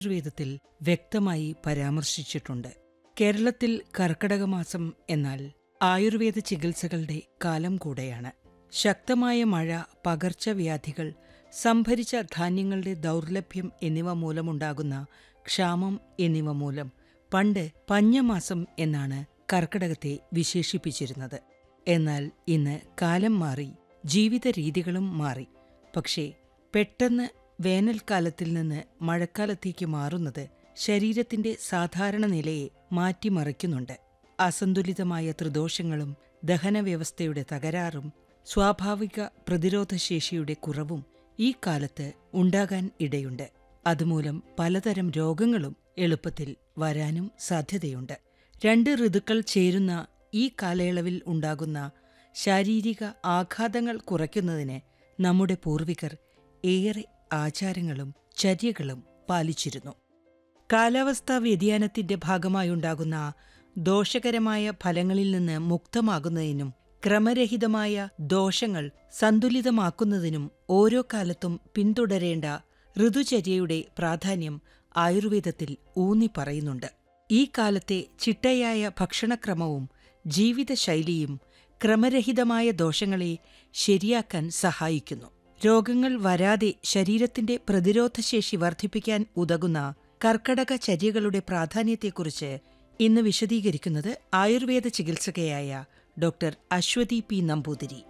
ആയുർവേദത്തിൽ വ്യക്തമായി പരാമർശിച്ചിട്ടുണ്ട് കേരളത്തിൽ കർക്കടക മാസം എന്നാൽ ആയുർവേദ ചികിത്സകളുടെ കാലം കൂടെയാണ് ശക്തമായ മഴ പകർച്ചവ്യാധികൾ സംഭരിച്ച ധാന്യങ്ങളുടെ ദൗർലഭ്യം എന്നിവ മൂലമുണ്ടാകുന്ന ക്ഷാമം എന്നിവ മൂലം പണ്ട് പഞ്ഞമാസം എന്നാണ് കർക്കടകത്തെ വിശേഷിപ്പിച്ചിരുന്നത് എന്നാൽ ഇന്ന് കാലം മാറി ജീവിത രീതികളും മാറി പക്ഷേ പെട്ടെന്ന് വേനൽക്കാലത്തിൽ നിന്ന് മഴക്കാലത്തേക്ക് മാറുന്നത് ശരീരത്തിന്റെ സാധാരണ നിലയെ മാറ്റിമറിക്കുന്നുണ്ട് അസന്തുലിതമായ ത്രിദോഷങ്ങളും ദഹനവ്യവസ്ഥയുടെ തകരാറും സ്വാഭാവിക പ്രതിരോധശേഷിയുടെ കുറവും ഈ കാലത്ത് ഉണ്ടാകാൻ ഇടയുണ്ട് അതുമൂലം പലതരം രോഗങ്ങളും എളുപ്പത്തിൽ വരാനും സാധ്യതയുണ്ട് രണ്ട് ഋതുക്കൾ ചേരുന്ന ഈ കാലയളവിൽ ഉണ്ടാകുന്ന ശാരീരിക ആഘാതങ്ങൾ കുറയ്ക്കുന്നതിന് നമ്മുടെ പൂർവികർ ഏറെ ആചാരങ്ങളും ചര്യകളും പാലിച്ചിരുന്നു കാലാവസ്ഥാ വ്യതിയാനത്തിന്റെ ഭാഗമായുണ്ടാകുന്ന ദോഷകരമായ ഫലങ്ങളിൽ നിന്ന് മുക്തമാകുന്നതിനും ക്രമരഹിതമായ ദോഷങ്ങൾ സന്തുലിതമാക്കുന്നതിനും ഓരോ കാലത്തും പിന്തുടരേണ്ട ഋതുചര്യയുടെ പ്രാധാന്യം ആയുർവേദത്തിൽ ഊന്നി പറയുന്നുണ്ട് ഈ കാലത്തെ ചിട്ടയായ ഭക്ഷണക്രമവും ജീവിതശൈലിയും ക്രമരഹിതമായ ദോഷങ്ങളെ ശരിയാക്കാൻ സഹായിക്കുന്നു രോഗങ്ങൾ വരാതെ ശരീരത്തിന്റെ പ്രതിരോധശേഷി വർദ്ധിപ്പിക്കാൻ ഉതകുന്ന കർക്കടക ചര്യകളുടെ പ്രാധാന്യത്തെക്കുറിച്ച് ഇന്ന് വിശദീകരിക്കുന്നത് ആയുർവേദ ചികിത്സകയായ ഡോക്ടർ അശ്വതി പി നമ്പൂതിരി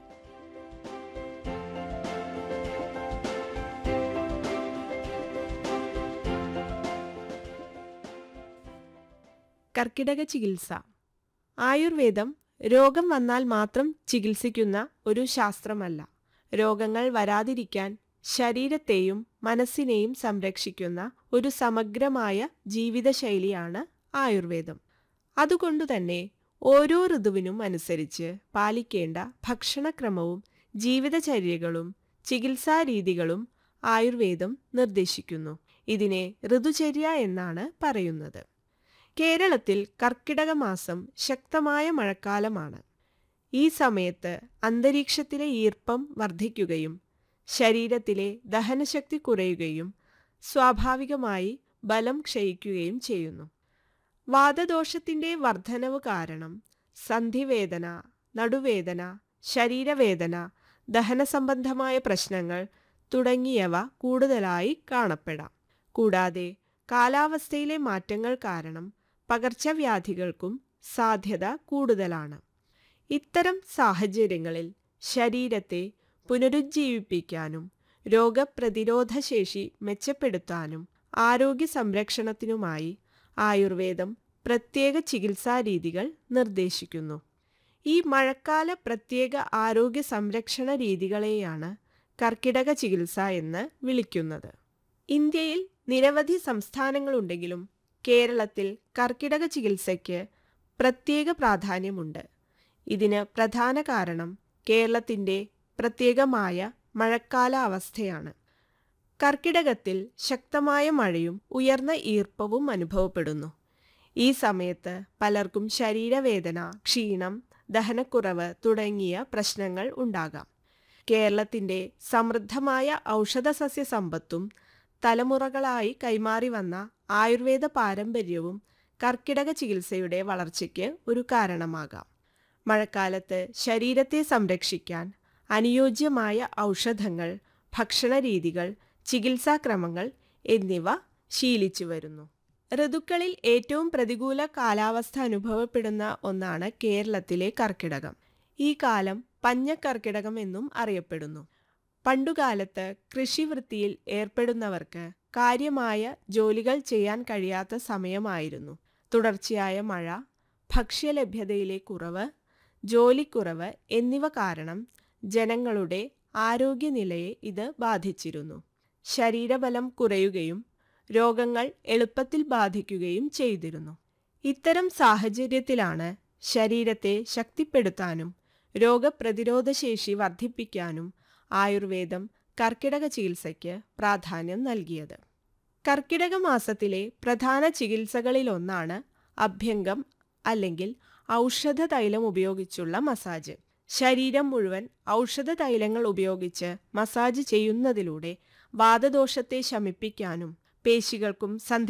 കർക്കിടക ചികിത്സ ആയുർവേദം രോഗം വന്നാൽ മാത്രം ചികിത്സിക്കുന്ന ഒരു ശാസ്ത്രമല്ല രോഗങ്ങൾ വരാതിരിക്കാൻ ശരീരത്തെയും മനസ്സിനെയും സംരക്ഷിക്കുന്ന ഒരു സമഗ്രമായ ജീവിതശൈലിയാണ് ആയുർവേദം അതുകൊണ്ടുതന്നെ ഓരോ ഋതുവിനും അനുസരിച്ച് പാലിക്കേണ്ട ഭക്ഷണക്രമവും ജീവിതചര്യകളും ചികിത്സാരീതികളും ആയുർവേദം നിർദ്ദേശിക്കുന്നു ഇതിനെ ഋതുചര്യ എന്നാണ് പറയുന്നത് കേരളത്തിൽ കർക്കിടക മാസം ശക്തമായ മഴക്കാലമാണ് ഈ സമയത്ത് അന്തരീക്ഷത്തിലെ ഈർപ്പം വർദ്ധിക്കുകയും ശരീരത്തിലെ ദഹനശക്തി കുറയുകയും സ്വാഭാവികമായി ബലം ക്ഷയിക്കുകയും ചെയ്യുന്നു വാതദോഷത്തിന്റെ വർധനവ് കാരണം സന്ധിവേദന നടുവേദന ശരീരവേദന ദഹനസംബന്ധമായ പ്രശ്നങ്ങൾ തുടങ്ങിയവ കൂടുതലായി കാണപ്പെടാം കൂടാതെ കാലാവസ്ഥയിലെ മാറ്റങ്ങൾ കാരണം പകർച്ചവ്യാധികൾക്കും സാധ്യത കൂടുതലാണ് ഇത്തരം സാഹചര്യങ്ങളിൽ ശരീരത്തെ പുനരുജ്ജീവിപ്പിക്കാനും രോഗപ്രതിരോധ ശേഷി മെച്ചപ്പെടുത്താനും ആരോഗ്യ സംരക്ഷണത്തിനുമായി ആയുർവേദം പ്രത്യേക ചികിത്സാരീതികൾ നിർദ്ദേശിക്കുന്നു ഈ മഴക്കാല പ്രത്യേക ആരോഗ്യ സംരക്ഷണ രീതികളെയാണ് കർക്കിടക ചികിത്സ എന്ന് വിളിക്കുന്നത് ഇന്ത്യയിൽ നിരവധി സംസ്ഥാനങ്ങളുണ്ടെങ്കിലും കേരളത്തിൽ കർക്കിടക ചികിത്സയ്ക്ക് പ്രത്യേക പ്രാധാന്യമുണ്ട് ഇതിന് പ്രധാന കാരണം കേരളത്തിൻ്റെ പ്രത്യേകമായ മഴക്കാല അവസ്ഥയാണ് കർക്കിടകത്തിൽ ശക്തമായ മഴയും ഉയർന്ന ഈർപ്പവും അനുഭവപ്പെടുന്നു ഈ സമയത്ത് പലർക്കും ശരീരവേദന ക്ഷീണം ദഹനക്കുറവ് തുടങ്ങിയ പ്രശ്നങ്ങൾ ഉണ്ടാകാം കേരളത്തിൻ്റെ സമൃദ്ധമായ ഔഷധസസ്യ സമ്പത്തും തലമുറകളായി കൈമാറി വന്ന ആയുർവേദ പാരമ്പര്യവും കർക്കിടക ചികിത്സയുടെ വളർച്ചയ്ക്ക് ഒരു കാരണമാകാം മഴക്കാലത്ത് ശരീരത്തെ സംരക്ഷിക്കാൻ അനുയോജ്യമായ ഔഷധങ്ങൾ ഭക്ഷണരീതികൾ ചികിത്സാക്രമങ്ങൾ എന്നിവ ശീലിച്ചു വരുന്നു ഋതുക്കളിൽ ഏറ്റവും പ്രതികൂല കാലാവസ്ഥ അനുഭവപ്പെടുന്ന ഒന്നാണ് കേരളത്തിലെ കർക്കിടകം ഈ കാലം പഞ്ഞക്കർക്കിടകം എന്നും അറിയപ്പെടുന്നു പണ്ടുകാലത്ത് കൃഷിവൃത്തിയിൽ ഏർപ്പെടുന്നവർക്ക് കാര്യമായ ജോലികൾ ചെയ്യാൻ കഴിയാത്ത സമയമായിരുന്നു തുടർച്ചയായ മഴ ഭക്ഷ്യലഭ്യതയിലെ കുറവ് ജോലിക്കുറവ് എന്നിവ കാരണം ജനങ്ങളുടെ ആരോഗ്യനിലയെ ഇത് ബാധിച്ചിരുന്നു ശരീരബലം കുറയുകയും രോഗങ്ങൾ എളുപ്പത്തിൽ ബാധിക്കുകയും ചെയ്തിരുന്നു ഇത്തരം സാഹചര്യത്തിലാണ് ശരീരത്തെ ശക്തിപ്പെടുത്താനും രോഗപ്രതിരോധശേഷി വർദ്ധിപ്പിക്കാനും ആയുർവേദം കർക്കിടക ചികിത്സയ്ക്ക് പ്രാധാന്യം നൽകിയത് കർക്കിടക മാസത്തിലെ പ്രധാന ചികിത്സകളിലൊന്നാണ് അഭ്യംഗം അല്ലെങ്കിൽ ഔഷധ തൈലം ഉപയോഗിച്ചുള്ള മസാജ് ശരീരം മുഴുവൻ ഔഷധ തൈലങ്ങൾ ഉപയോഗിച്ച് മസാജ് ചെയ്യുന്നതിലൂടെ വാതദോഷത്തെ ശമിപ്പിക്കാനും പേശികൾക്കും സന്ധി